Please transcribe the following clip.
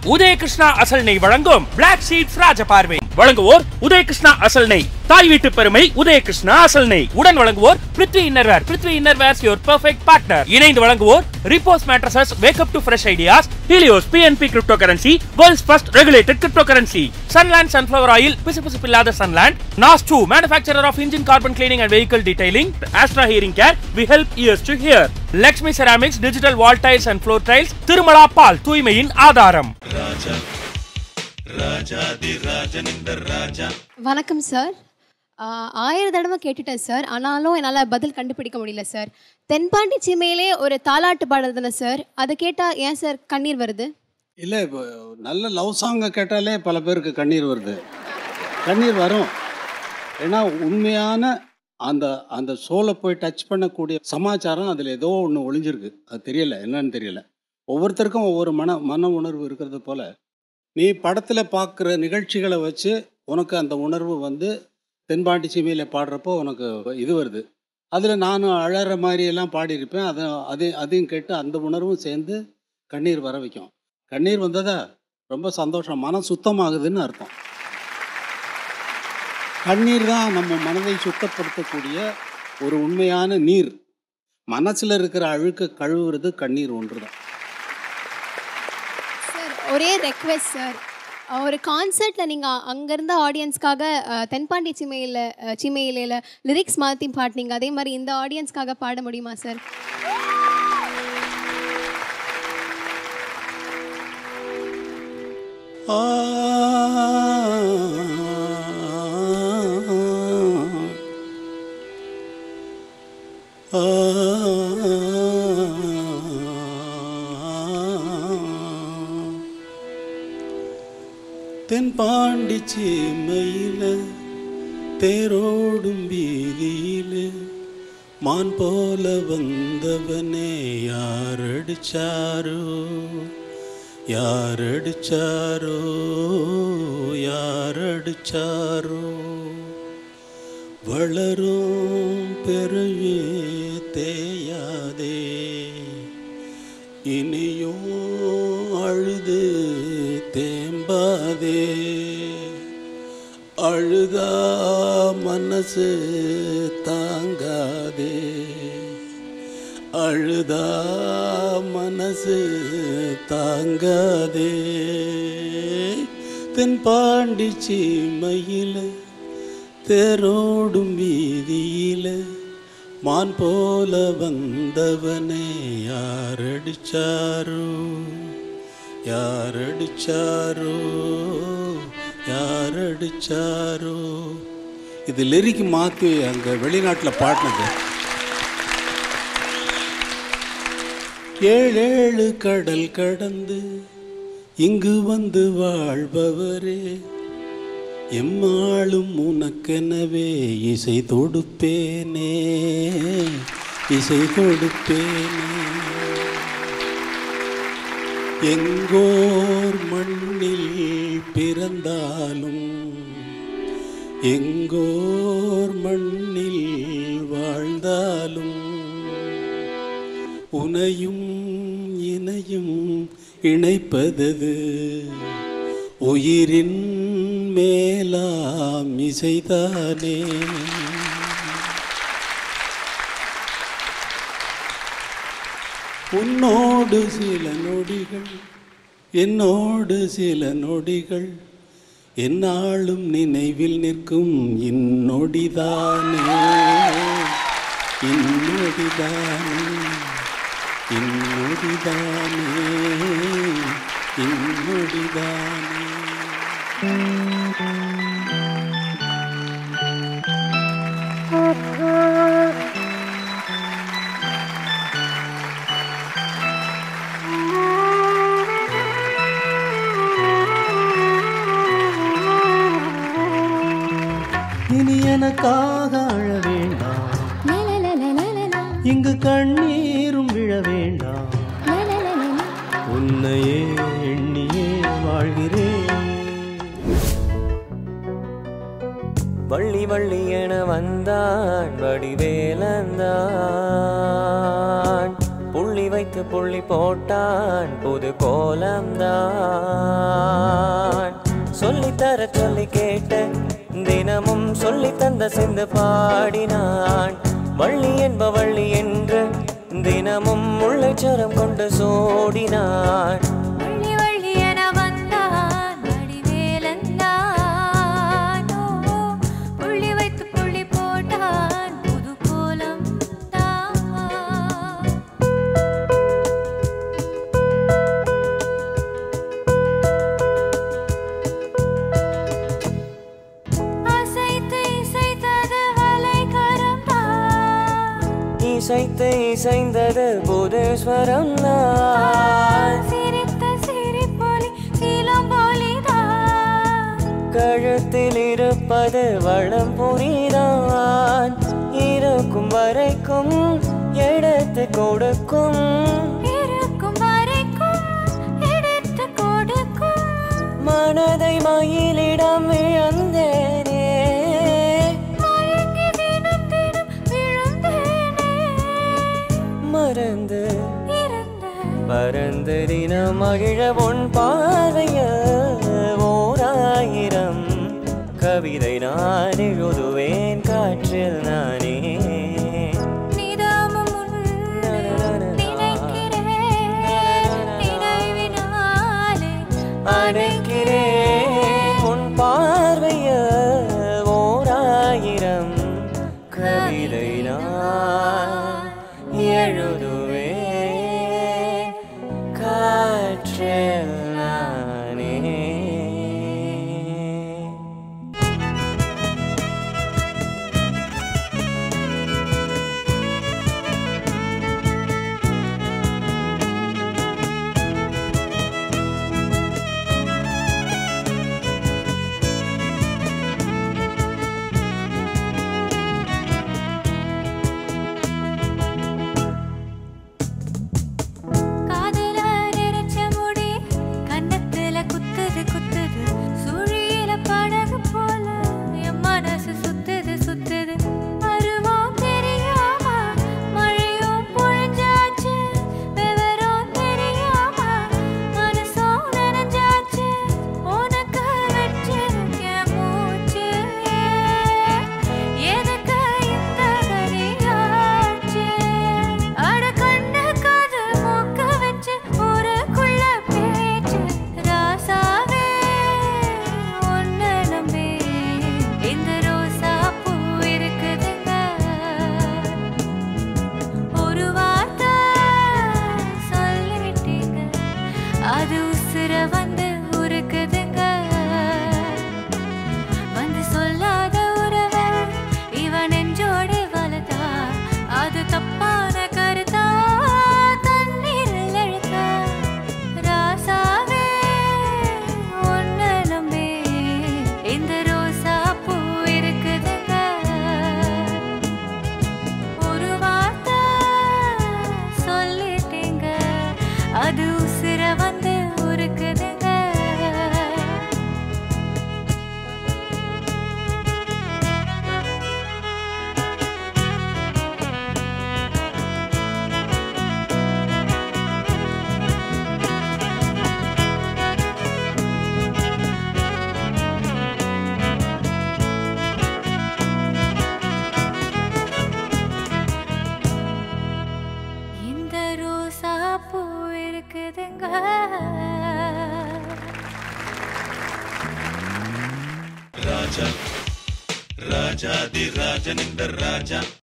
உதயகிருஷ்ணா அசல் நெய் வழங்கும் பிளாக் ஷீட்ஸ் ராஜபார்வை வழங்குவோர் உதயகிருஷ்ணா அசல் நெய் தாய் வீட்டு பெருமை உதயகிருஷ்ணா அசல் நெய் உடன் வழங்குவோர் Prithvi innerwear Prithvi innerwears your perfect partner இணைந்து வழங்குவோர் Repose mattresses wake up to fresh ideas Helios BNB cryptocurrency world's first regulated cryptocurrency Sunland sunflower oil பிசுபிசுப்பில்லாத Sunland NAS two manufacturer of engine carbon cleaning and vehicle detailing Astra hearing care we help ears to hear Lakshmi ceramics digital wall tiles and floor tiles Tirumala பால் தூய்மையின் ஆதாரம் வணக்கம் sir ஆஹ் ஆயிரம் தடவை கேட்டுட்டேன் sir ஆனாலும் என்னால் பதில் கண்டுபிடிக்க முடியல சார் தென்பாண்டி சீமையிலே ஒரு தாலாட்டு பாடுறதுல சார் அதை கேட்டால் ஏன் சார் கண்ணீர் வருது இல்லை இப்போ நல்ல லவ் சாங்கை கேட்டாலே பல பேருக்கு கண்ணீர் வருது கண்ணீர் வரும் ஏன்னா உண்மையான அந்த அந்த சோலை போய் டச் பண்ணக்கூடிய சமாச்சாரம் அதில் ஏதோ ஒன்று ஒளிஞ்சிருக்கு அது தெரியல என்னன்னு தெரியல ஒவ்வொருத்தருக்கும் ஒவ்வொரு மன மன உணர்வு இருக்கிறது போல நீ படத்தில் பார்க்குற நிகழ்ச்சிகளை வச்சு உனக்கு அந்த உணர்வு வந்து தென்பாண்டி சீமையில் பாடுறப்போ உனக்கு இது வருது அதில் நானும் அழற மாதிரி எல்லாம் பாடியிருப்பேன் அதை அது அதையும் கேட்டு அந்த உணர்வும் சேர்ந்து கண்ணீர் வர வைக்கும் கண்ணீர் வந்ததா ரொம்ப சந்தோஷம் மனம் சுத்தமாகுதுன்னு அர்த்தம் கண்ணீர் தான் நம்ம மனதை சுத்தப்படுத்தக்கூடிய ஒரு உண்மையான நீர் மனசில் இருக்கிற அழுக்க கழுவுறது கண்ணீர் ஒன்று தான் சார் ஒரே ரெக்வெஸ்ட் சார் ஒரு கான்சர்ட்டில் நீங்கள் அங்கேருந்த ஆடியன்ஸ்க்காக அஹ், தென்பாண்டி சீமையில் சீமையில லிரிக்ஸ் மாற்றி பாட்டினீங்க அதே மாதிரி இந்த ஆடியன்ஸ்க்காக பாட முடியுமா சார் ஆ ஆ தென்பாண்டி சீமையில தேரோடும் வீதியில மான் போல வந்தவனே யாரடிச்சாரோ யாரடிச்சாரோ யாரடிச்சாரோ வளரும் பெருவே தேயாதே இனியும் அழுது தேம்பாதே அழுதா மனசு தாங்காதே அழுதா மனசு தாங்காதே தென்பாண்டி சீமையில தேரோடும் வீதியில மான் போல வந்தவனே யாரடிச்சாரோ யாரடிச்சாரோ யாரடிச்சாரோ இது லிரிக் மாற்றி அங்கே வெளிநாட்டில் பாடினது ஏழேழு கடல் கடந்து இங்கு வந்து வாழ்பவரே எம்மாளும் உனக்கெனவே இசை தொடுப்பேனே இசை கொடுப்பேனே எங்கோர் மண்ணில் பிறந்தாலும் எங்கோர் மண்ணில் வாழ்ந்தாலும் உனையும் இணையும் இணைப்பதது உயிரின் மேலாம் இசைதானே உன்னோடு சில நொடிகள் என்னோடு சில நொடிகள் என்னாலும் நினைவில் நிற்கும் இந்நொடிதானே இந்நொடிதானே இந்நொடிதானே இந்நொடிதானே இனி எனக்காக அழ வேண்டாம் இங்கு கண்ணீரும் விழ வேண்டாம் உன்னையே எண்ணியே வாழ்கிறேன் வள்ளி வள்ளி என வந்தான் வடிவேலந்தான் புள்ளி வைத்த வைத்து புள்ளி போட்டான் புது கோலம்தான் சொல்லித்தர சொல்லி கேட்ட தினமும் சொல்லி தந்த சிந்து பாடினான் வள்ளி என்ப வள்ளி என்று தினமும் முள்ளைச்சரம் கொண்டு சோடினான் வள்ளி வள்ளி என வந்தான் வடிவேலந்தான் ஓ, புள்ளி வைத்து புள்ளி போட்டான் புது கோலம் தான் அசைத்து இசைத்தது அலைக்கரம் தான் இசைத்து இசைந்தது புதேஸ்வரம் நான் சிரித்த சிரிப்பொலி சிலம்பொலிதான் கழுத்தில் இருப்பது வளம் புரிதான் இருக்கும் வரைக்கும் எடுத்து கொடுக்கும் இருக்கும் வரைக்கும் எடுத்து கொடுக்கும் மனதை மயிலிடம் இழந்தேனே மயங்கி தினம் தினம் விழுந்தேனே மறந்து இருந்த பறந்து தினம் மகிழ உன் பார்வைய ஓராயிரம் கவிதை நான் எழுதுவேன் காற்றில் நானே நிதமும் உன்னை நினைக்கிறேன் நினைவினாலே அணைக்கிறேன் உன் பார்வைய ஓராயிரம் கவிதை நான் எழுதுவேன் காற்றில் நானே காதுல நெரிச்ச முடி கன்னத்துல குத்துது குத்துது சுழியில படகு போல என் மனசு சுத்துது சுத்துது அருவம் தெரியாம மழையும் பொழிஞ்சாச்சு விவரம் தெரியாம மனசும் நனைஞ்சாச்சு உனக்கு வச்சிருக்கேன் மூச்சு எதுக்கு இந்த கனியாச்சு அட கண்ணு காது மூக்க வச்சு ஊருக்குள்ள பேச்சு ராசாவே உன்னை நம்பி இந்த ரோசா பூ இருக்குதுங்க ஒரு வார்த்தை சொல்லிட்டீங்க அது உசுர வந்து உருக்குதுங்க வந்து சொல்லாத உறவை இவன் நெஞ்சோடு வளர்த்தா அது தப்பான கருத்தா தண்ணீரில் எழுத்தா ராசாவே உன்னை நம்பி இந்த ரோசா பூ இருக்குதுங்க ஒரு வார்த்தை சொல்லிட்டீங்க அது உசுர வந்து உருக்குதுங்க இந்த ரோசா பூ இருக்குதுங்க ராஜா ராஜாதி ராஜன் இந்த ராஜா